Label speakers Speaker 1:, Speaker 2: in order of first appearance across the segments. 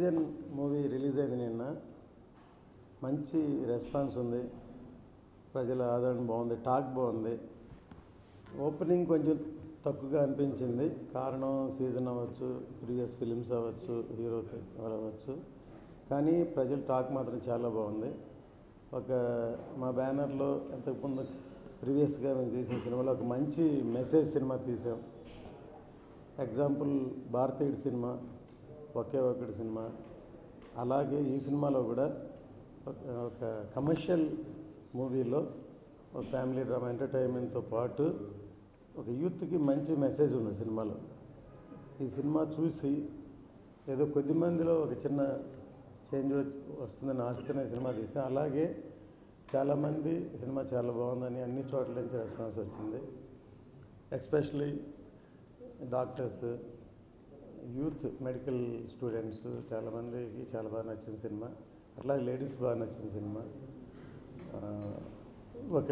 Speaker 1: Oxygen movie release అయింది నిన్న మంచి రెస్పాన్స్ ఉంది ప్రజల ఆదరణ బాగుంది టాక్ బాగుంది ఓపెనింగ్ కొంచెం తక్కువగా అనిపించింది కారణం సీజన్ అవ్వచ్చు ప్రీవియస్ ఫిలిమ్స్ అవ్వచ్చు హీరో అవ్వచ్చు కానీ ప్రజల టాక్ మాత్రం చాలా బాగుంది ఒక మా బ్యానర్లో ఇంతకుముందు ప్రీవియస్గా మేము తీసిన సినిమాలో ఒక మంచి మెసేజ్ సినిమా తీసాం ఎగ్జాంపుల్ భారతీయుడు సినిమా ఒకే ఒకటి సినిమా అలాగే ఈ సినిమాలో కూడా ఒక- ఒక కమర్షియల్ మూవీలో ఒక ఫ్యామిలీ డ్రామా ఎంటర్టైన్మెంట్తో పాటు ఒక యూత్కి మంచి మెసేజ్ ఉంది సినిమాలో ఈ సినిమా చూసి ఏదో కొద్ది మందిలో ఒక చిన్న చేంజ్ వస్తుందని ఆశతోనే సినిమా తీసాం అలాగే చాలామంది సినిమా చాలా బాగుందని అన్ని చోట్ల నుంచి రెస్పాన్స్ వచ్చింది especially doctors youth medical students చాలామందికి చాలా బాగా నచ్చిన సినిమా అట్లాగే లేడీస్ బాగా నచ్చిన సినిమా ఆ, ఒక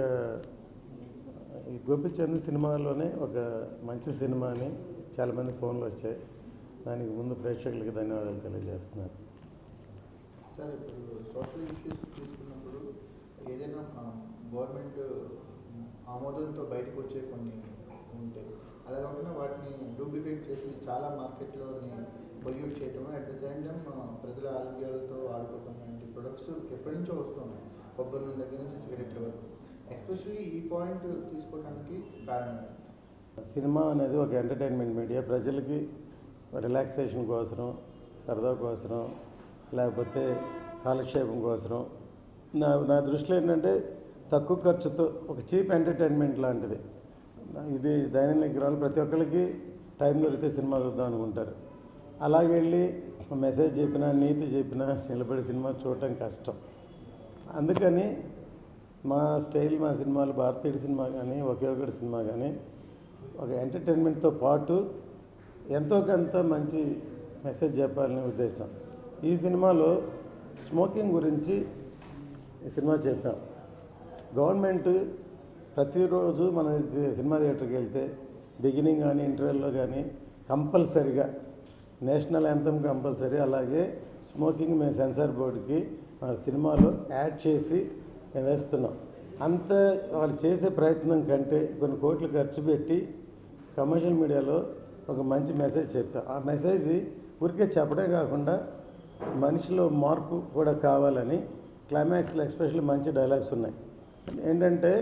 Speaker 1: ఈ గోపిచంద్ సినిమాలోనే ఒక మంచి సినిమా అని చాలామంది ఫోన్లు వచ్చాయి దానికి ముందు ప్రేక్షకులకి ధన్యవాదాలు తెలియజేస్తున్నారు
Speaker 2: సార్ ఇప్పుడు సోషల్ ఇష్యూస్ తీసుకున్నప్పుడు ఏదైనా గవర్నమెంట్ ఆమోదంతో బయటకు వచ్చే కొన్ని ఉంటాయి అలా కాకుండా వాటిని డూప్లికేట్ చేసి చాలా మార్కెట్లోని పొల్యూట్ చేయటం అట్ ద సేమ్ టైం ప్రజల ఆరోగ్యాలతో ఆడుకోవటం లాంటి ప్రొడక్ట్స్ ఎప్పటి నుంచో వస్తున్నాయి కొబ్బరి నూనె దగ్గర నుంచి సిగరెట్ల వరకు ఎస్పెషల్లీ ఈ పాయింట్ తీసుకోవడానికి కారణం ఏంటి?
Speaker 1: సినిమా అనేది ఒక ఎంటర్టైన్మెంట్ మీడియా ప్రజలకి రిలాక్సేషన్ కోసం సరదా కోసం లేకపోతే కాలక్షేపం కోసం నా నా దృష్టిలో ఏంటంటే తక్కువ ఖర్చుతో ఒక చీప్ ఎంటర్టైన్మెంట్ లాంటిది ఇది దైనందిన గ్రహాలు ప్రతి ఒక్కరికి టైం దొరికితే సినిమా చూద్దాం అనుకుంటారు అలాగే వెళ్ళి మెసేజ్ చెప్పినా నీతి చెప్పినా నిలబడి సినిమా చూడటం కష్టం అందుకని మా స్టైల్ మా సినిమాలు భారతీయుడు సినిమా కానీ ఒకే ఒకటి సినిమా కానీ ఒక ఎంటర్టైన్మెంట్తో పాటు ఎంతో కొంత మంచి మెసేజ్ చెప్పాలనే ఉద్దేశం ఈ సినిమాలో స్మోకింగ్ గురించి ఈ సినిమా చెప్పాం గవర్నమెంట్ ప్రతిరోజు మన సినిమా థియేటర్కి వెళ్తే బిగినింగ్ కానీ ఇంటర్వెల్లో కానీ కంపల్సరిగా నేషనల్ యాంథమ్ కంపల్సరీ అలాగే స్మోకింగ్ మేము సెన్సార్ బోర్డుకి మా సినిమాలో యాడ్ చేసి మేము వేస్తున్నాం అంత వాళ్ళు చేసే ప్రయత్నం కంటే కొన్ని కోట్లు ఖర్చు పెట్టి కమర్షియల్ మీడియాలో ఒక మంచి మెసేజ్ చెప్పాం ఆ మెసేజ్ ఊరికే చెప్పడే కాకుండా మనిషిలో మార్పు కూడా కావాలని క్లైమాక్స్లో ఎస్పెషల్లీ మంచి డైలాగ్స్ ఉన్నాయి ఏంటంటే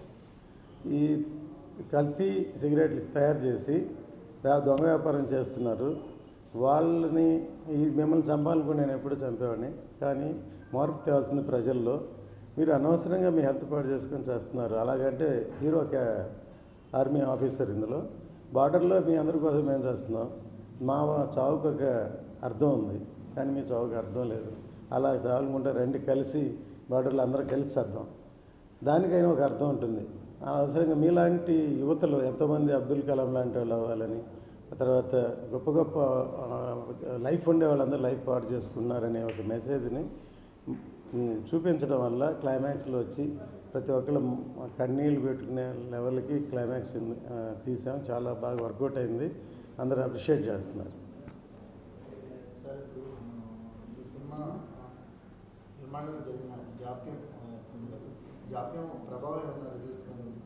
Speaker 1: ఈ కల్తీ సిగరెట్లు తయారు చేసి వ్యా- దొంగ వ్యాపారం చేస్తున్నారు వాళ్ళని ఈ మిమ్మల్ని చంపాలనుకుని నేను ఎప్పుడు చంపేవాడిని కానీ మార్పు తేవాల్సింది ప్రజల్లో మీరు అనవసరంగా మీ హెల్త్ పాడు చేసుకొని చేస్తున్నారు అలాగంటే హీరో ఒక ఆర్మీ ఆఫీసర్ ఇందులో బార్డర్లో మీ అందరి కోసం మేము చేస్తున్నాం మా చావుకు ఒక అర్థం ఉంది కానీ మీ చావుకు అర్థం లేదు అలా చావుకుంటే రెండు కలిసి బార్డర్లో అందరూ కలిసి చేద్దాం దానికైనా ఒక అర్థం ఉంటుంది అవసరంగా మీలాంటి యువతలు ఎంతోమంది అబ్దుల్ కలాం లాంటి వాళ్ళు అవ్వాలని ఆ తర్వాత గొప్ప గొప్ప ఆ, లైఫ్ ఉండే వాళ్ళందరూ లైఫ్ పాడు చేసుకున్నారనే ఒక మెసేజ్ని ఉమ్, చూపించడం వల్ల క్లైమాక్స్లో వచ్చి ప్రతి ఒక్కరు కన్నీళ్ళు పెట్టుకునే లెవెల్కి క్లైమాక్స్ ఉంది, ఆ, తీసాం చాలా బాగా వర్కౌట్ అయింది అందరూ అప్రిషియేట్ చేస్తున్నారు
Speaker 2: సార్ ఇప్పుడు ఆ, ఈ సినిమా నిర్మాణంలో జరిగిన జాప్యం ఆ, ఉంది కదా. జాప్యం ప్రభావం ఏమన్నా రిలీజ్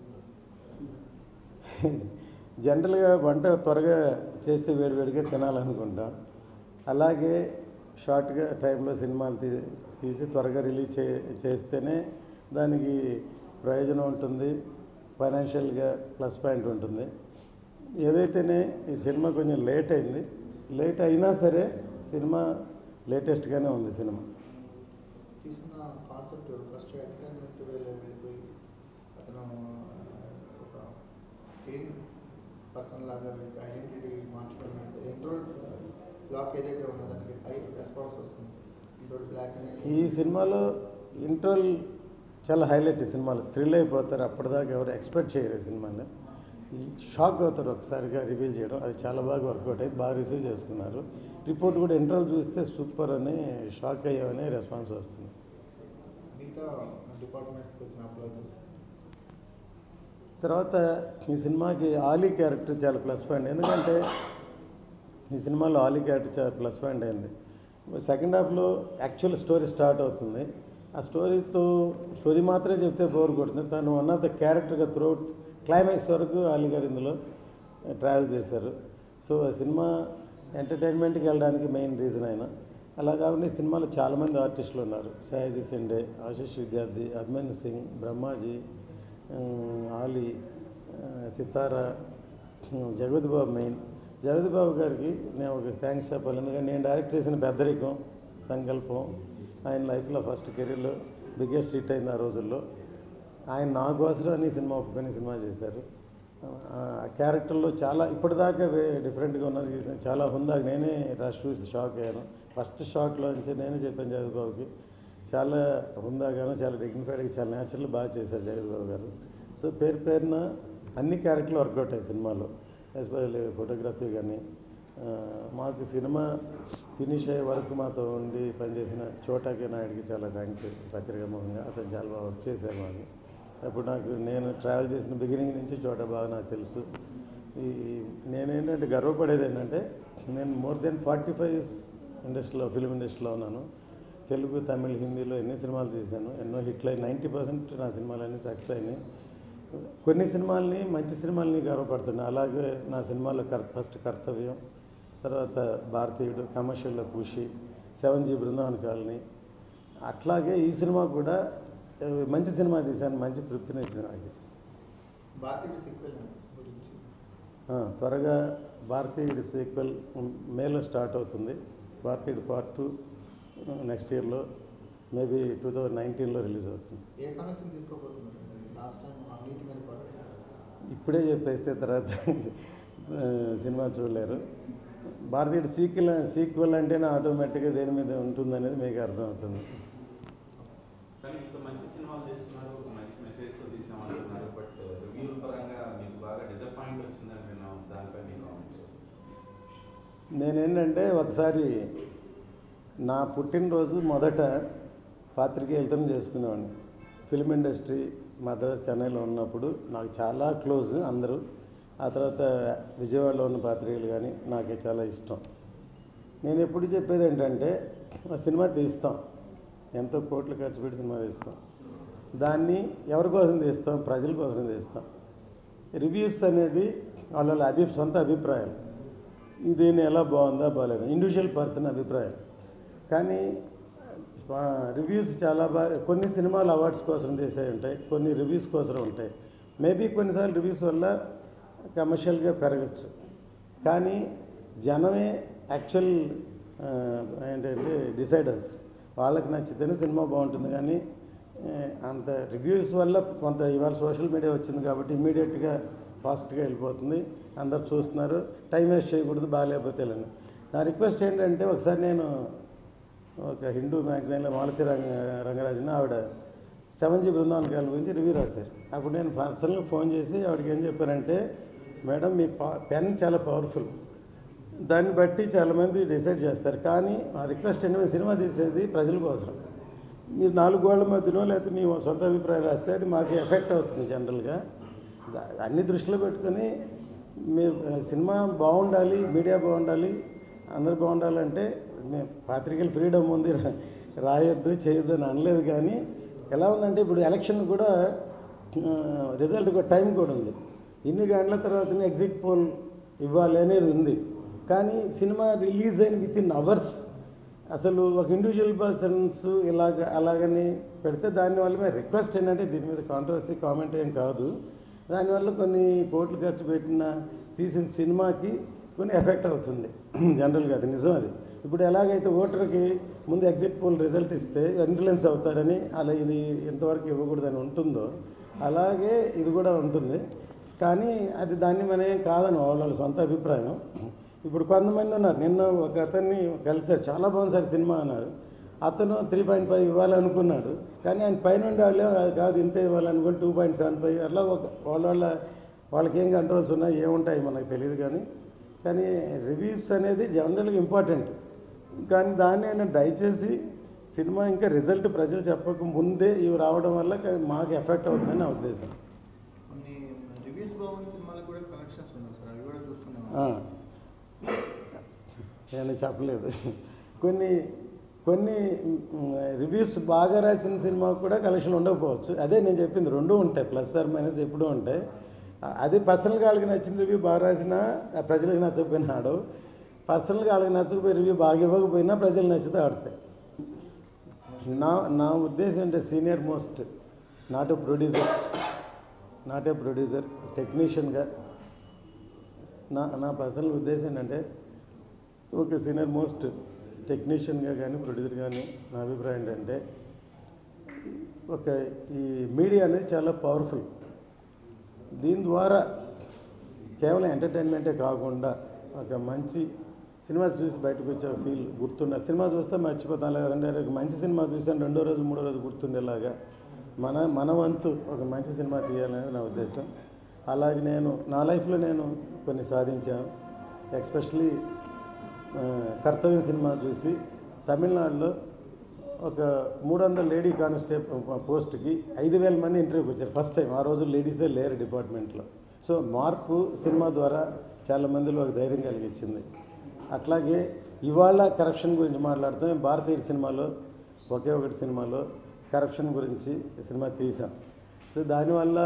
Speaker 1: జనరల్గా వంట త్వరగా చేస్తే వేడివేడిగా తినాలనుకుంటాం అలాగే షార్ట్గా టైంలో సినిమాలు తీ తీసి త్వరగా రిలీజ్ చే చేస్తేనే దానికి ప్రయోజనం ఉంటుంది ఫైనాన్షియల్గా ప్లస్ పాయింట్ ఉంటుంది ఏదైతేనే ఈ సినిమా కొంచెం లేట్ అయింది లేట్ అయినా సరే సినిమా లేటెస్ట్గానే ఉంది సినిమా
Speaker 2: తీసుకున్న కాన్సెప్ట్ ఫస్ట్ ఎంటర్టైన్మెంట్ వేలో వెళ్ళిపోయి అతను ఒక ఫీలింగ్ పర్సన్ లాగా ఐడెంటిటీ మార్చుకోవడం ఇంట్రోడ్ బ్లాక్ ఏదైతే ఉన్నదో దానికి హై రెస్పాన్స్ వస్తుంది ఇంట్రోడ్ బ్లాక్ అని
Speaker 1: ఈ సినిమాలో ఇంట్రోల్ చాలా హైలైట్ ఈ సినిమాలో థ్రిల్ అయిపోతారు అప్పటిదాకా ఎవరు ఎక్స్పెక్ట్ చేయరు ఈ సినిమాని ఈ షాక్ అవుతారు ఒకసారిగా రివీల్ చేయడం అది చాలా బాగా వర్కౌట్ అయ్యి బాగా రిసీవ్ చేసుకున్నారు రిపోర్ట్ కూడా ఇంట్రోల్ చూస్తే సూపర్ అని షాక్ అయ్యామని రెస్పాన్స్ వస్తుంది
Speaker 2: మిగతా డిపార్ట్మెంట్స్కి వచ్చిన అప్లాజెస్
Speaker 1: తర్వాత ఈ సినిమాకి ఆలీ క్యారెక్టర్ చాలా ప్లస్ పాయింట్ ఎందుకంటే ఈ సినిమాలో ఆలీ క్యారెక్టర్ చాలా ప్లస్ పాయింట్ అయింది సెకండ్ హాఫ్లో యాక్చువల్ స్టోరీ స్టార్ట్ అవుతుంది ఆ స్టోరీతో స్టోరీ మాత్రమే చెప్తే బోర్ కొడుతుంది తను వన్ ఆఫ్ ద క్యారెక్టర్గా త్రూఅవుట్ క్లైమాక్స్ వరకు అలీ గారు ఇందులో ట్రావెల్ చేశారు సో ఆ సినిమా ఎంటర్టైన్మెంట్కి వెళ్ళడానికి మెయిన్ రీజన్ ఆయన అలా కాకుండా ఈ సినిమాలో చాలామంది ఆర్టిస్టులు ఉన్నారు సయాజీ సెండే ఆశీష్ విద్యార్థి అభిమన్యు సింగ్ బ్రహ్మాజీ ఉమ్, ఆలీ ఆ, సితారా ఉమ్, జగపతి బాబు మెయిన్ జగపతి బాబు గారికి నేను ఒక థ్యాంక్స్ చెప్పాలి ఎందుకంటే నేను డైరెక్ట్ చేసిన పెద్దరికం సంకల్పం ఆయన లైఫ్లో ఫస్ట్ కెరీర్లో బిగ్గెస్ట్ హిట్ అయింది ఆ రోజుల్లో ఆయన నా కోసం అని సినిమా ఒప్పుకొని సినిమా చేశారు ఆ క్యారెక్టర్లో చాలా ఇప్పటిదాకా వే- డిఫరెంట్గా ఉన్నారు ఇది చాలా హుందాగా నేనే రష్ చూసి షాక్ అయ్యాను ఫస్ట్ షాట్లో నుంచి నేనే చెప్పాను జగత్ బాబుకి చాలా హుందాగాను చాలా డిగ్నిఫైడ్గా చాలా న్యాచురల్ బాగా చేశారు జగత్ బాబు గారు సో పేరు పేరున అన్ని క్యారెక్టర్లు వర్కౌట్ అయ్యాయి సినిమాలో ఎస్పెషల్లీ ఫోటోగ్రఫీ కానీ ఆ, మాకు సినిమా ఫినిష్ అయ్యే వరకు మాతో ఉండి పనిచేసిన చోటాకి నాయుడికి చాలా థ్యాంక్స్ పత్రికా ముఖంగా అతను చాలా బాగా వర్క్ చేశారు మాకు అప్పుడు నాకు నేను ట్రావెల్ చేసిన బిగినింగ్ నుంచి చోట బాగా నాకు తెలుసు ఈ నేనేంటంటే గర్వపడేది ఏంటంటే నేను more then forty five years ఇండస్ట్రీలో ఫిల్మ్ ఇండస్ట్రీలో ఉన్నాను తెలుగు తమిళ్ హిందీలో ఎన్ని సినిమాలు తీశాను ఎన్నో హిట్లు అయి నైంటీ పర్సెంట్ నా సినిమాలన్నీ సక్సెస్ అయినాయి కొన్ని సినిమాల్ని మంచి సినిమాల్ని గర్వపడుతున్నాను అలాగే నా సినిమాలో కర్ ఫస్ట్ కర్తవ్యం తర్వాత భారతీయుడు కమర్షియల్లో Kushi seven G Brindavan colony అట్లాగే ఈ సినిమా కూడా ఆ, మంచి సినిమా తీశాను మంచి తృప్తిని ఇచ్చింది నాకు
Speaker 2: భారతీయ సీక్వెల్ గురించి
Speaker 1: ఆ, త్వరగా భారతీయుడి సీక్వెల్ మేలో స్టార్ట్ అవుతుంది భారతీయుడు పార్ట్ టూ నెక్స్ట్ ఇయర్లో మేబీ టూ థౌజండ్ నైన్టీన్లో రిలీజ్ అవుతుంది
Speaker 2: ఏ సమస్యను తీసుకోబోతున్నారు లాస్ట్ టైం అవినీతి మీద పడ్డారు
Speaker 1: ఇప్పుడే చెప్పేస్తే తర్వాత ఆ, సినిమా చూడలేరు భారతీయుడు సీక్వెల్ సీక్వెల్ అంటేనే ఆటోమేటిక్గా దేని మీద ఉంటుందనేది మీకు అర్థమవుతుంది
Speaker 3: కానీ ఇంత మంచి సినిమాలు చేస్తున్నారు ఒక మంచి మెసేజ్తో తీసామంటున్నారు బట్ రివ్యూల పరంగా మీకు బాగా డిసప్పాయింట్ వచ్చిందని నేను దానిపై మీ కామెంట్
Speaker 1: నేనేంటంటే ఒకసారి నా పుట్టినరోజు మొదట పాత్రికేయులతో చేసుకునేవాడిని ఫిల్మ్ ఇండస్ట్రీ మద్రాస్ చెన్నైలో ఉన్నప్పుడు నాకు చాలా క్లోజ్ అందరూ ఆ తర్వాత విజయవాడలో ఉన్న పాత్రికేయులు కానీ నాకు చాలా ఇష్టం నేను ఎప్పుడు చెప్పేది ఏంటంటే ఆ సినిమా తీస్తాం ఎంతో కోట్లు ఖర్చు పెట్టి సినిమా తీస్తాం దాన్ని ఎవరి కోసం తీస్తాం ప్రజల కోసం తీస్తాం రివ్యూస్ అనేది వాళ్ళ వాళ్ళ అభి సొంత అభిప్రాయాలు దీన్ని ఎలా బాగుందా బాగాలేదు ఇండివిజువల్ పర్సన్ అభిప్రాయం కానీ రివ్యూస్ చాలా బాగా కొన్ని సినిమాలు అవార్డ్స్ కోసం చేసేవి ఉంటాయి కొన్ని రివ్యూస్ కోసం ఉంటాయి మేబీ కొన్నిసార్లు రివ్యూస్ వల్ల కమర్షియల్గా పెరగచ్చు కానీ జనమే యాక్చువల్ ఏంటంటే డిసైడర్స్ వాళ్ళకి నచ్చితేనే సినిమా బాగుంటుంది కానీ ఏ, అంత రివ్యూస్ వల్ల కొంత ఇవాళ సోషల్ మీడియా వచ్చింది కాబట్టి ఇమీడియట్గా ఫాస్ట్గా వెళ్ళిపోతుంది అందరు చూస్తున్నారు టైం వేస్ట్ చేయకూడదు బాగాలేకపోతే వెళ్ళండి నా రిక్వెస్ట్ ఏంటంటే ఒకసారి నేను ఒక హిందూ మ్యాగజైన్లో మాలతి రంగ రంగరాజన్ ఆవిడ సెవెన్ జీ బృందావన్ గారి గురించి రివ్యూ రాశారు అప్పుడు నేను పర్సనల్గా ఫోన్ చేసి ఆవిడకి ఏం చెప్పానంటే మేడం మీ పెన్ చాలా పవర్ఫుల్ దాన్ని బట్టి చాలామంది డిసైడ్ చేస్తారు కానీ మా రిక్వెస్ట్ ఏంటంటే మేము సినిమా తీసేది ప్రజల కోసం మీరు నాలుగు గోళ్ల మధ్యలో లేకపోతే మీ సొంత అభిప్రాయం రాస్తే అది మాకు ఎఫెక్ట్ అవుతుంది జనరల్గా దా- అన్ని దృష్టిలో పెట్టుకొని మీరు ఆ, సినిమా బాగుండాలి మీడియా బాగుండాలి అందరూ బాగుండాలంటే మేము పాత్రికలు ఫ్రీడమ్ ఉంది రా- రాయొద్దు చేయొద్దు అని అనలేదు కానీ ఎలా ఉందంటే ఇప్పుడు ఎలక్షన్ కూడా రిజల్ట్ కూడా టైం కూడా ఉంది ఇన్ని గంటల తర్వాత ఎగ్జిట్ పోల్ ఇవ్వాలి అనేది ఉంది కానీ సినిమా రిలీజ్ అయిన విత్ ఇన్ అవర్స్ అసలు ఒక ఇండివిజువల్ పర్సన్స్ ఇలాగ అలాగని పెడితే దానివల్ల మేము రిక్వెస్ట్ ఏంటంటే దీని మీద కాంట్రవర్సీ కామెంట్ ఏం కాదు దానివల్ల కొన్ని కోట్లు ఖర్చు పెట్టిన తీసిన సినిమాకి కొన్ని ఎఫెక్ట్ అవుతుంది జనరల్గా అది నిజం అది ఇప్పుడు ఎలాగైతే ఓటర్కి ముందు ఎగ్జిట్ పోల్ రిజల్ట్ ఇస్తే ఇన్ఫ్లుయెన్స్ అవుతారని అలా ఇది ఎంతవరకు ఇవ్వకూడదని ఉంటుందో అలాగే ఇది కూడా ఉంటుంది కానీ అది దాన్ని మనం ఏం కాదని వాళ్ళ వాళ్ళ సొంత అభిప్రాయం ఇప్పుడు కొంతమంది ఉన్నారు నిన్న ఒక అతన్ని కలిసారు చాలా బాగుంది సార్ సినిమా అన్నారు అతను త్రీ పాయింట్ ఫైవ్ ఇవ్వాలనుకున్నాడు కానీ ఆయన పైనుండి వాళ్ళే అది కాదు ఇంతే ఇవ్వాలనుకుని టూ పాయింట్ సెవెన్ ఫైవ్ అట్లా ఒక వాళ్ళ వాళ్ళ వాళ్ళకి ఏం కంట్రోల్స్ ఉన్నాయి ఏముంటాయి మనకు తెలియదు కానీ కానీ రివ్యూస్ అనేది జనరల్గా ఇంపార్టెంట్ కానీ దాన్ని ఆయన దయచేసి సినిమా ఇంకా రిజల్ట్ ప్రజలు చెప్పక ముందే ఇవి రావడం వల్ల క- మాకు ఎఫెక్ట్ అవుతుందని నా ఉద్దేశం
Speaker 2: కొన్ని రివ్యూస్ బాగున్న సినిమాలకు కూడా కలెక్షన్స్ ఉన్నాయి సార్ అవి కూడా చూస్తున్నాం
Speaker 1: ఆ. నేను చెప్పలేదు కొన్ని కొన్ని రివ్యూస్ బాగా రాసిన సినిమా కూడా కలెక్షన్ ఉండకపోవచ్చు అదే నేను చెప్పింది రెండు ఉంటాయి ప్లస్ ఆర్ మైనస్ ఎప్పుడూ ఉంటాయి ఆ, అది పర్సనల్గా వాళ్ళకి నచ్చిన రివ్యూ బాగా రాసినా ఆ ప్రజలకు నచ్చకపోయినా ఆడవు పర్సనల్గా వాళ్ళకి నచ్చకపోయి రివ్యూ బాగా ఇవ్వకపోయినా ప్రజలు నచ్చితే ఆడతాయి నా నా ఉద్దేశం అంటే senior most not a producer not a producer టెక్నీషియన్గా నా నా పర్సనల్ ఉద్దేశం ఏంటంటే ఒక సీనియర్ మోస్ట్ టెక్నీషియన్గా కానీ ప్రొడ్యూసర్ కానీ నా అభిప్రాయం ఏంటంటే ఒక ఈ మీడియా అనేది చాలా పవర్ఫుల్ దీని ద్వారా కేవలం ఎంటర్టైన్మెంటే కాకుండా ఒక మంచి సినిమా చూసి బయటకు వచ్చే ఫీల్ గుర్తుండాలి సినిమా చూస్తే మర్చిపోతాం లేదంటే ఒక మంచి సినిమా చూసాను రెండో రోజు మూడో రోజు గుర్తుండేలాగా మన మన వంతు ఒక మంచి సినిమా తీయాలనేది నా ఉద్దేశం అలాగే నేను నా లైఫ్లో నేను కొన్ని సాధించాను ఎస్పెషలీ కర్తవ్యం సినిమా చూసి తమిళనాడులో ఒక మూడు వందల లేడీ కానిస్టేబుల్ పోస్ట్కి ఐదు వేల మంది ఇంటర్వ్యూకి వచ్చారు ఫస్ట్ టైం ఆ రోజు లేడీసే లేరు డిపార్ట్మెంట్లో సో మార్పు సినిమా ద్వారా చాలా మందిలో ఒక ధైర్యం కలిగించింది అట్లాగే ఇవాళ కరప్షన్ గురించి మాట్లాడుతాం భారతీయ సినిమాలో ఒకే ఒకటి సినిమాలో కరప్షన్ గురించి సినిమా తీసాం సో దానివల్ల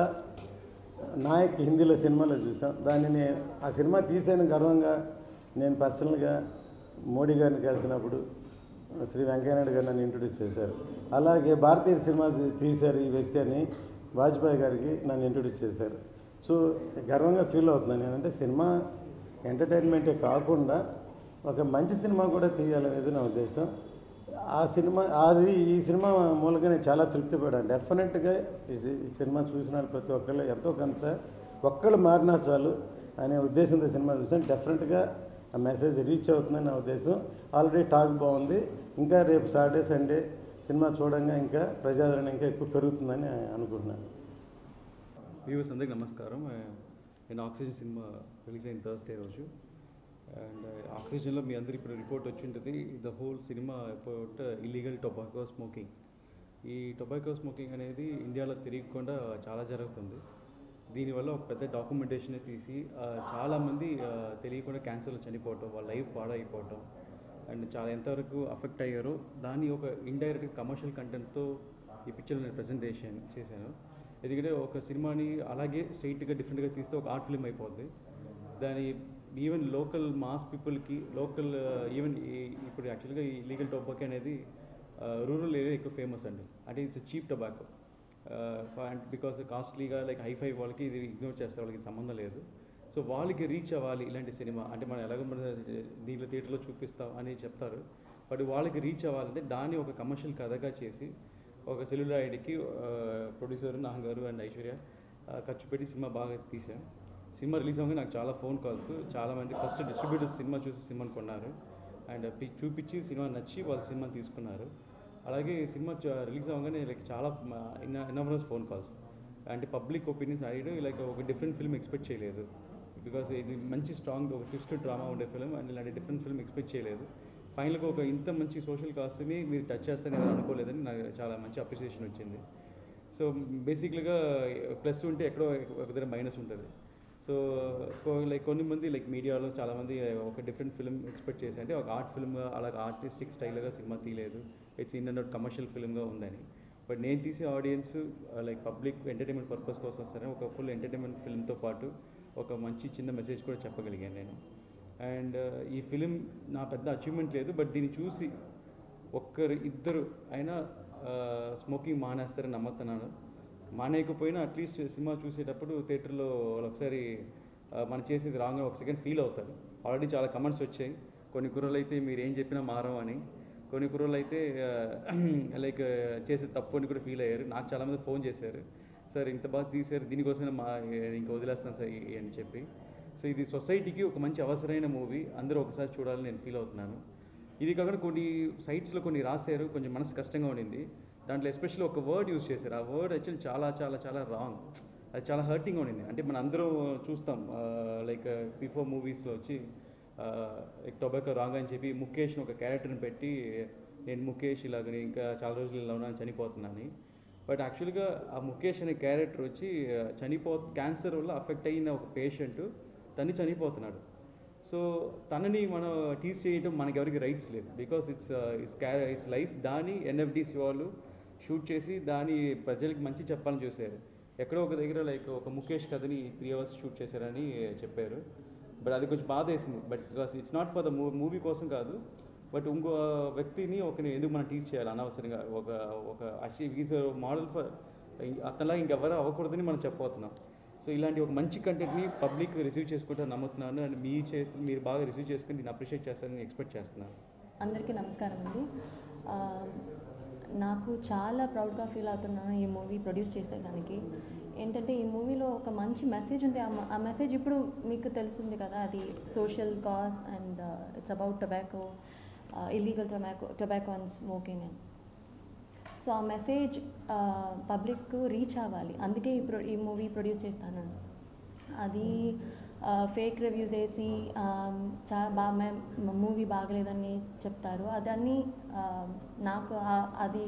Speaker 1: నాయక్ హిందీలో సినిమాలో చూసాం దానిని ఆ సినిమా తీసాను గర్వంగా నేను పర్సనల్గా మోడీ గారిని కలిసినప్పుడు శ్రీ వెంకయ్యనాయుడు గారు నన్ను ఇంట్రొడ్యూస్ చేశారు అలాగే భారతీయ సినిమా తీ- తీశారు ఈ వ్యక్తి అని వాజ్పేయి గారికి నన్ను ఇంట్రొడ్యూస్ చేశారు సో గర్వంగా ఫీల్ అవుతున్నాను నేనంటే సినిమా ఎంటర్టైన్మెంటే కాకుండా ఒక మంచి సినిమా కూడా తీయాలనేది నా ఉద్దేశం ఆ సినిమా అది ఈ సినిమా మూలంగా నేను చాలా తృప్తి పడాను డెఫినెట్గా ఈ సి- ఈ సినిమా చూసిన వాళ్ళు ప్రతి ఒక్కళ్ళు ఎంతో కొంత ఒక్కళ్ళు మారినా చాలు అనే ఉద్దేశంతో సినిమా చూసాను డెఫినెట్గా ఆ మెసేజ్ రీచ్ అవుతుందని నా ఉద్దేశం ఆల్రెడీ టాక్ బాగుంది ఇంకా రేపు సాటర్డే సండే సినిమా చూడంగా ఇంకా ప్రజాదరణ ఇంకా ఎక్కువ పెరుగుతుందని అనుకుంటున్నాను
Speaker 4: వ్యూవర్స్ అందరికి నమస్కారం ఆ, నేను ఆక్సిజన్ సినిమా రిలీజ్ అయిన థర్స్డే రోజు అండ్ ఆక్సిజన్లో మీ అందరి ఇప్పుడు రిపోర్ట్ వచ్చి ఉంటుంది ద హోల్ సినిమా అబౌట్ ఇల్లీగల్ టొబాకో స్మోకింగ్ ఈ టొబాకో స్మోకింగ్ అనేది ఇండియాలో తిరగకుండా చాలా జరుగుతుంది దీనివల్ల ఒక పెద్ద డాక్యుమెంటేషన్ తీసి ఆ, చాలామంది ఆ, తెలియకుండా క్యాన్సర్లో చనిపోవటం వాళ్ళ లైఫ్ పాడైపోవటం అండ్ చాలా ఎంతవరకు అఫెక్ట్ అయ్యారో దాన్ని ఒక ఇండైరెక్ట్ కమర్షియల్ కంటెంట్తో ఈ పిక్చర్ నేను ప్రజెంటేషన్ చేశాను ఎందుకంటే ఒక సినిమాని అలాగే స్ట్రైట్గా డిఫరెంట్గా తీస్తే ఒక ఆర్ట్ ఫిల్మ్ అయిపోద్ది దాని ఈవెన్ లోకల్ మాస్ పీపుల్కి లోకల్ ఈవెన్ ఇప్పుడు యాక్చువల్గా ఈ లీగల్ టొబాకో అనేది రూరల్ ఏరియా ఎక్కువ ఫేమస్ అండి అంటే it's cheap tobacco and because కాస్ట్లీగా లైక్ హైఫై వాళ్ళకి ఇది ఇగ్నోర్ చేస్తారు వాళ్ళకి సంబంధం లేదు సో వాళ్ళకి రీచ్ అవ్వాలి ఇలాంటి సినిమా అంటే మనం ఎలాగో మన దీంట్లో థియేటర్లో చూపిస్తాం అని చెప్తారు బట్ వాళ్ళకి రీచ్ అవ్వాలంటే దాన్ని ఒక కమర్షియల్ కథగా చేసి ఒక సెల్యులాయిడ్కి ప్రొడ్యూసర్ నాన్నగారు అండ్ ఐశ్వర్య ఆ, ఖర్చు పెట్టి సినిమా బాగా తీసాం సినిమా రిలీజ్ అవ్వగా నాకు చాలా ఫోన్ కాల్స్ చాలామంది ఫస్ట్ డిస్ట్రిబ్యూటర్స్ సినిమా చూసి సినిమాని కొన్నారు అండ్ పి- చూపించి సినిమా నచ్చి వాళ్ళు సినిమాని తీసుకున్నారు అలాగే సినిమా రిలీజ్ అవ్వగానే లైక్ చాలా ఇన్నమరస్ ఫోన్ కాల్స్ అంటే పబ్లిక్ ఒపీనియన్స్ అడిగి లైక్ ఒక డిఫరెంట్ ఫిల్మ్ ఎక్స్పెక్ట్ చేయలేదు బికాస్ ఇది మంచి స్ట్రాంగ్ ఒక ట్విస్ట్ డ్రామా ఉండే ఫిల్మ్ అండ్ ఇలాంటి డిఫరెంట్ ఫిల్మ్ ఎక్స్పెక్ట్ చేయలేదు ఫైనల్గా ఒక ఇంత మంచి సోషల్ కాస్ట్ని మీరు టచ్ చేస్తారని ఎవరు అనుకోలేదని నాకు చాలా మంచి అప్రిసియేషన్ వచ్చింది సో బేసిక్లీగా ప్లస్ ఉంటే ఎక్కడో ఒక దగ్గర మైనస్ ఉంటుంది సో లైక్ కొన్ని మంది లైక్ మీడియాలో చాలామంది ఒక డిఫరెంట్ ఫిల్మ్ ఎక్స్పెక్ట్ చేసి అంటే ఒక ఆర్ట్ ఫిల్మ్గా అలాగే ఆర్టిస్టిక్ స్టైల్గా సినిమా తీయలేదు ఇట్స్ ఇన్ అండ్ కమర్షియల్ ఫిల్మ్గా ఉందని బట్ నేను తీసే audience like public entertainment purpose కోసం వస్తారని ఒక ఫుల్ ఎంటర్టైన్మెంట్ ఫిల్మ్తో పాటు ఒక మంచి చిన్న మెసేజ్ కూడా చెప్పగలిగాను నేను అండ్ ఈ ఫిలిం నా పెద్ద అచీవ్మెంట్ లేదు బట్ దీన్ని చూసి ఒక్కరు ఇద్దరు అయినా స్మోకింగ్ మానేస్తారని నమ్ముతున్నాను మానేయకపోయినా అట్లీస్ట్ సినిమా చూసేటప్పుడు థియేటర్లో వాళ్ళు ఒకసారి ఆ, మనం చేసేది రాంగ్ ఒక సెకండ్ ఫీల్ అవుతారు ఆల్రెడీ చాలా కమెంట్స్ వచ్చాయి కొన్ని కుర్రలు అయితే మీరు ఏం చెప్పినా మారం అని కొన్ని కుర్రలు అయితే లైక్ చేసే తప్పు అని కూడా ఫీల్ అయ్యారు నాకు చాలామంది ఫోన్ చేశారు సార్ ఇంత బాగా తీశారు దీనికోసమే మా ఇంకా వదిలేస్తాను సార్ ఈ- అని చెప్పి సో ఇది సొసైటీకి ఒక మంచి అవసరమైన మూవీ అందరూ ఒకసారి చూడాలని నేను ఫీల్ అవుతున్నాను ఇది కాకుండా కొన్ని సైట్స్లో కొన్ని రాశారు కొంచెం మనసు కష్టంగా ఉండింది దాంట్లో ఎస్పెషల్లీ ఒక వర్డ్ యూజ్ చేశారు ఆ వర్డ్ యాక్చువల్లీ చాలా చాలా చాలా రాంగ్ అది చాలా హర్టింగ్ ఉండింది అంటే మన అందరం చూస్తాం లైక్ బిఫోర్ మూవీస్లో వచ్చి లైక్ టొబాకో రాంగ్ అని చెప్పి ముఖేష్ని ఒక క్యారెక్టర్ని పెట్టి నేను ముఖేష్ ఇలాగని ఇంకా చాలా రోజులు ఇలా ఉన్నాను చనిపోతున్నాను బట్ యాక్చువల్గా ఆ ముఖేష్ అనే క్యారెక్టర్ వచ్చి ఆ, చనిపో క్యాన్సర్ వల్ల అఫెక్ట్ అయిన ఒక పేషెంట్ తను చనిపోతున్నాడు సో తనని మనం టీస్ చేయడం మనకి ఎవరికి రైట్స్ లేదు బికాస్ ఇట్స్ ఇట్స్ క్యా ఇట్స్ లైఫ్ దాని ఎన్ఎఫ్డిసి వాళ్ళు షూట్ చేసి దాని ప్రజలకి మంచి చెప్పాలని చూశారు ఎక్కడో ఒక దగ్గర లైక్ ఒక ముఖేష్ కథని త్రీ అవర్స్ షూట్ చేశారని చెప్పారు బట్ అది కొంచెం బాధ వేసింది but because it's not for the movie కోసం కాదు బట్ ఇంకో వ్యక్తిని ఒకని ఎందుకు మనం టీచ్ చేయాలి అనవసరంగా ఒక ఒక అషి ఈజ్ మోడల్ ఫర్ అతనిలా ఇంకెవరు అవ్వకూడదని మనం చెప్పబోతున్నాం సో ఇలాంటి ఒక మంచి కంటెంట్ని పబ్లిక్ రిసీవ్ చేసుకుంటారు నమ్ముతున్నాను అండ్ మీ చేతులు మీరు బాగా రిసీవ్ చేసుకుని దీన్ని అప్రిషియేట్ చేస్తారని ఎక్స్పెక్ట్ చేస్తున్నాను
Speaker 5: అందరికీ నమస్కారం అండి ఆ, నాకు చాలా ప్రౌడ్గా ఫీల్ అవుతున్నాను ఈ మూవీ ప్రొడ్యూస్ చేసేదానికి ఏంటంటే ఈ మూవీలో ఒక మంచి మెసేజ్ ఉంది ఆ మ- ఆ మెసేజ్ ఇప్పుడు మీకు తెలిసింది కదా అది social cause and it's about tobacco illegal tobacco tobacco and smoking and so ఆ మెసేజ్ పబ్లిక్ రీచ్ అవ్వాలి అందుకే ఈ ప్రొ ఈ మూవీ ప్రొడ్యూస్ చేస్తాను అది ఫేక్ రివ్యూస్ వేసి um, చాలా బాగా మూవీ బాగలేదని చెప్తారు అదన్నీ um, నాకు ఆ- అది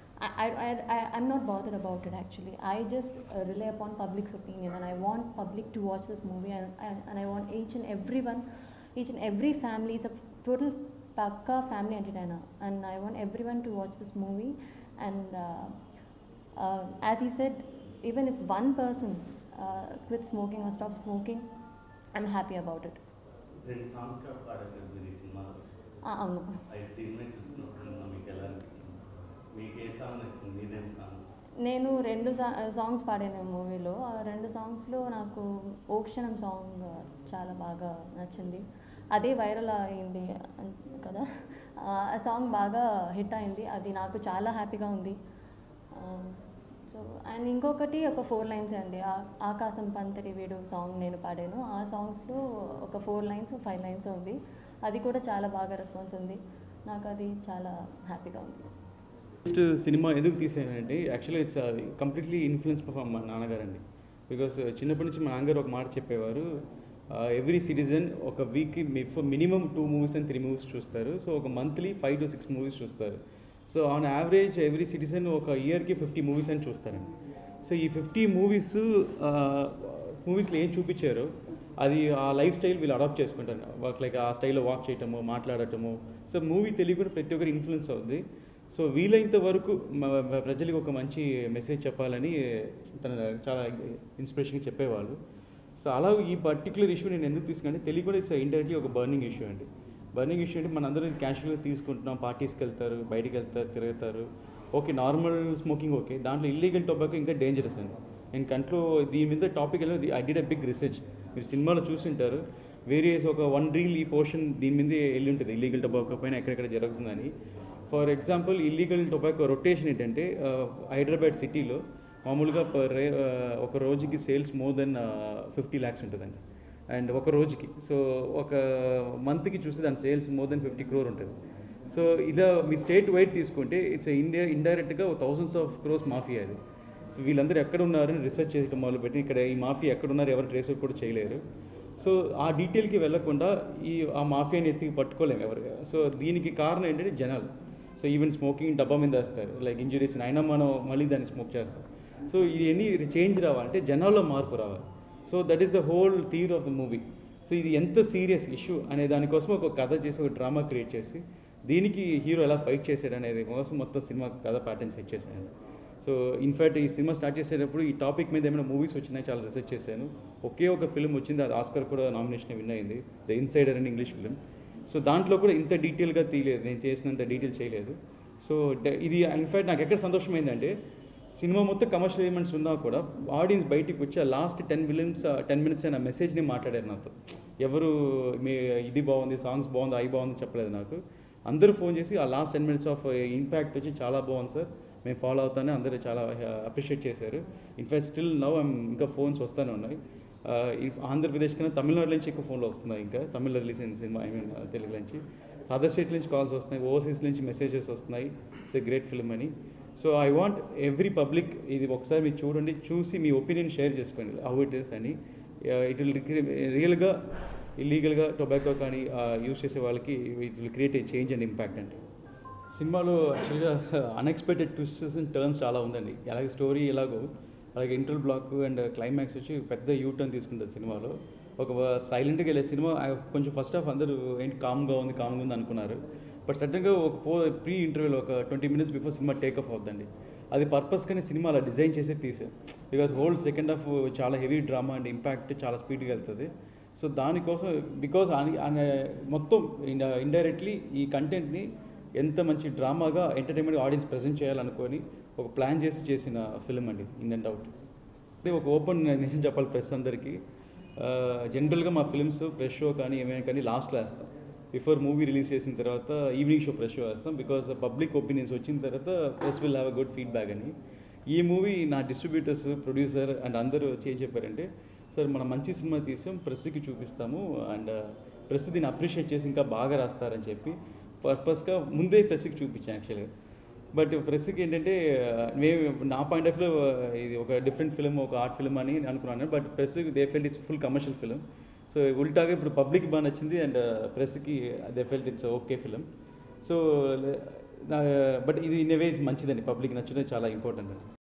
Speaker 5: I'm not bother about it actually I just rely upon public's opinion and I want public to watch this movie and I want each and every one each and every family it's a total పక్కా family entertainer and I want everyone to watch this movie and uh, as he said, even if one person uh, quits smoking or stops smoking, I'm happy about it.
Speaker 6: రెండు songs కూడా పాడారు మీరు ఈ సినిమాలో
Speaker 5: Ah, అవును
Speaker 6: అవి screen మీద చూసుకున్నప్పుడు మీకు ఎలా అనిపించింది మీకు ఏ సాంగ్ నచ్చింది మీ రెండు సాంగ్
Speaker 5: నేను రెండు సాంగ్స్ పాడాను మూవీలో ఆ రెండు సాంగ్స్లో నాకు ఓ క్షణం సాంగ్ చాలా బాగా నచ్చింది అదే వైరల్ అయింది అన్- కదా ఆ సాంగ్ బాగా హిట్ అయింది అది నాకు చాలా హ్యాపీగా ఉంది సో అండ్ ఇంకొకటి ఒక ఫోర్ లైన్స్ అండి ఆ- ఆకాశం పంతటి వీడు సాంగ్ నేను పాడాను ఆ సాంగ్స్లో ఒక ఫోర్ లైన్స్ ఫైవ్ లైన్స్ ఉంది అది కూడా చాలా బాగా రెస్పాన్స్ ఉంది నాకు అది చాలా హ్యాపీగా ఉంది
Speaker 4: ఫస్ట్ సినిమా ఎందుకు తీసానంటే actually it's completely influence from మా నాన్నగారండి బికాస్ చిన్నప్పటి నుంచి మా నాన్నగారు ఒక మాట చెప్పేవారు ఎవ్రీ సిటిజన్ ఒక వీక్కి minimum two movies and three movies చూస్తారు సో ఒక monthly five to six movies చూస్తారు so on average every citizen ఒక ఇయర్కి ఫిఫ్టీ మూవీస్ అని చూస్తారండి సో ఈ ఫిఫ్టీ మూవీస్ మూవీస్లో ఏం చూపించారో అది ఆ లైఫ్ స్టైల్ వీళ్ళు అడాప్ట్ చేసుకుంటారు వర్క్ లైక్ ఆ స్టైల్లో వాక్ చేయటము మాట్లాడటము సో మూవీ తెలియకుండా ప్రతి ఒక్కరు ఇన్ఫ్లుయెన్స్ అవుద్ది సో వీలైనంత వరకు మ- మ- ప్రజలకు ఒక మంచి మెసేజ్ చెప్పాలని తన చాలా ఇన్స్పిరేషన్గా చెప్పేవాళ్ళు సో అలా ఈ పర్టికులర్ ఇష్యూ నేను ఎందుకు తీసుకుంటే తెలియకుండా ఇట్స్ ఇండైరెక్ట్లీ ఒక బర్నింగ్ ఇష్యూ అండి బర్నింగ్ ఇష్యూ అంటే మనందరం క్యాషువల్గా తీసుకుంటున్నాం పార్టీస్కి వెళ్తారు బయటికి వెళ్తారు తిరుగుతారు ఓకే నార్మల్ స్మోకింగ్ ఓకే దాంట్లో ఇల్లీగల్ టొబాకో ఇంకా డేంజరస్ అండి నేను కంట్లో దీని మీద topic I did a big research మీరు సినిమాలో చూసింటారు వేరియస్ ఒక వన్ రీల్ ఈ పోర్షన్ దీని మీదే వెళ్ళి ఉంటుంది ఇల్లీగల్ టొబాకో పైన ఎక్కడెక్కడ జరుగుతుందని for example illegal tobacco rotation ఏంటంటే ఆ, హైదరాబాద్ సిటీలో మామూలుగా పర్ రే ఆ, ఒక రోజుకి sales more than fifty lakhs ఉంటుందండి అండ్ ఒక రోజుకి సో ఒక మంత్కి చూస్తే దాని sales more than fifty crore ఉంటుంది సో ఇలా మీ స్టేట్ వైడ్ తీసుకుంటే ఇట్స్ ఇండియా ఇండైరెక్ట్గా థౌసండ్స్ ఆఫ్ క్రోర్స్ మాఫియా అది సో వీళ్ళందరూ ఎక్కడ ఉన్నారని రీసెర్చ్ చేయడం మొదలుపెట్టి ఇక్కడ ఈ మాఫియా ఎక్కడ ఉన్నారు ఎవరు ట్రేస్ కూడా చేయలేరు సో ఆ డీటెయిల్కి వెళ్లకుండా ఈ ఆ మాఫియాని ఎత్తికి పట్టుకోలేము ఎవరు సో దీనికి కారణం ఏంటంటే జనాలు సో ఈవెన్ స్మోకింగ్ డబ్బా మీద వేస్తారు లైక్ ఇంజురీస్ అయినా మనం మళ్ళీ దాన్ని స్మోక్ చేస్తాం సో ఇది ఎన్ని చేంజ్ రావాలంటే జనాల్లో మార్పు రావాలి so that is the whole theory of the movie so ఇది ఎంత సీరియస్ ఇష్యూ అనే దానికోసం ఒక కథ చేసి ఒక డ్రామా క్రియేట్ చేసి దీనికి హీరో ఎలా ఫైట్ చేశాడు అనేది కోసం మొత్తం సినిమా కథ ప్యాటర్న్ సెట్ చేశాను సో ఇన్ఫ్యాక్ట్ ఈ సినిమా స్టార్ట్ చేసేటప్పుడు ఈ టాపిక్ మీద ఏమైనా మూవీస్ వచ్చినాయి చాలా రీసెర్చ్ చేశాను ఒకే ఒక ఫిల్మ్ వచ్చింది అది ఆస్కర్ కూడా నామినేషన్ విన్ అయింది ద ఇన్సైడర్ అని ఇంగ్లీష్ ఫిల్మ్ సో దాంట్లో కూడా ఇంత డీటెయిల్గా తీయలేదు నేను చేసినంత డీటెయిల్ చేయలేదు సో డ- ఇది ఇన్ఫ్యాక్ట్ నాకు ఎక్కడ సంతోషమైందంటే సినిమా మొత్తం కమర్షియల్ ఎలిమెంట్స్ ఉన్నా కూడా ఆడియన్స్ బయటికి వచ్చి ఆ last ten millions ten minutes అయిన మెసేజ్ని మాట్లాడారు నాతో ఎవరు మీ ఇది బాగుంది సాంగ్స్ బాగుంది అవి బాగుంది చెప్పలేదు నాకు అందరూ ఫోన్ చేసి ఆ last ten minutes of impact వచ్చి చాలా బాగుంది సార్ మేము ఫాలో అవుతానే అందరూ చాలా అప్రిషియేట్ చేశారు ఇన్ఫాక్ట్ స్టిల్ నవ్ ఇంకా ఫోన్స్ వస్తూనే ఉన్నాయి ఆ, ఈ ఆంధ్రప్రదేశ్ కన్నా తమిళనాడు నుంచి ఎక్కువ ఫోన్లు వస్తున్నాయి ఇంకా తమిళ్లో రిలీజ్ అయిన సినిమా ఐ మీన్ తెలుగు నుంచి అదర్ స్టేట్ నుంచి కాల్స్ వస్తున్నాయి ఓవర్సీస్ నుంచి మెసేజెస్ వస్తున్నాయి ఇట్స్ ఎ గ్రేట్ ఫిల్మ్ అని so I want every public ఇది ఒకసారి మీరు చూడండి చూసి మీ ఒపీనియన్ షేర్ చేసుకోండి హౌ ఇట్ ఇస్ అని ఇట్ విల్ రియల్గా ఇల్లీగల్గా టొబాకో కానీ యూస్ చేసే వాళ్ళకి it will create a change and impact అండి సినిమాలో యాక్చువల్గా అన్ఎక్స్పెక్టెడ్ ట్విస్ట్స్ అండ్ టర్న్స్ చాలా ఉందండి అలాగే స్టోరీ ఎలాగో అలాగే ఇంటర్ బ్లాక్ అండ్ క్లైమాక్స్ వచ్చి పెద్ద యూ టర్న్ తీసుకుంటుంది సినిమాలో ఒక సైలెంట్గా వెళ్ళే సినిమా ఆ కొంచెం ఫస్ట్ హాఫ్ అందరూ ఏంటి కామ్గా ఉంది కామ్గా ఉంది అనుకున్నారు బట్ సడన్గా ఒక పో ప్రీ ఇంటర్వ్యూల్ ఒక twenty minutes before cinema take off అవుతుందండి అది పర్పస్గానే సినిమా అలా డిజైన్ చేసి తీసాం బికాస్ హోల్ సెకండ్ హాఫ్ చాలా హెవీ డ్రామా అండ్ ఇంపాక్ట్ చాలా స్పీడ్గా వెళ్తుంది సో దానికోసం బికాస్ మొత్తం ఇండైరెక్ట్లీ ఈ కంటెంట్ని ఎంత మంచి డ్రామాగా ఎంటర్టైన్మెంట్ ఆడియన్స్ ప్రజెంట్ చేయాలనుకొని ఒక ప్లాన్ చేసి చేసిన ఫిల్మ్ అండి ఇన్ అండ్ అవుట్ అంటే ఒక ఓపెన్ నిజం చెప్పాలి ప్రెస్ అందరికీ జనరల్గా మా ఫిల్మ్స్ ప్రెస్ షో కానీ ఏమైనా కానీ లాస్ట్లో వేస్తాం బిఫోర్ మూవీ రిలీజ్ చేసిన తర్వాత ఈవినింగ్ షో ప్రెస్ షో వేస్తాం బికాస్ పబ్లిక్ ఒపీనియన్స్ వచ్చిన తర్వాత press will have a good feedback అని ఈ మూవీ నా డిస్ట్రిబ్యూటర్స్ ప్రొడ్యూసర్ అండ్ అందరూ వచ్చి ఏం చెప్పారంటే సార్ మనం మంచి సినిమా తీసాం ప్రెస్కి చూపిస్తాము అండ్ ప్రెస్ దీన్ని అప్రిషియేట్ చేసి ఇంకా బాగా రాస్తారని చెప్పి పర్పస్గా ముందే ప్రెస్కి చూపించాను యాక్చువల్గా బట్ ప్రెస్కి ఏంటంటే మేము నా పాయింట్ ఆఫ్ వ్యూ ఇది ఒక డిఫరెంట్ ఫిల్మ్ ఒక ఆర్ట్ ఫిల్మ్ అని అనుకున్నాను but press they felt it's full commercial film so ఉల్టాగా ఇప్పుడు పబ్లిక్ బాగా నచ్చింది అండ్ ప్రెస్కి they felt it's okay film so but ఇది ఇన్ వే మంచిదండి పబ్లిక్ నచ్చడం చాలా ఇంపార్టెంట్ అండి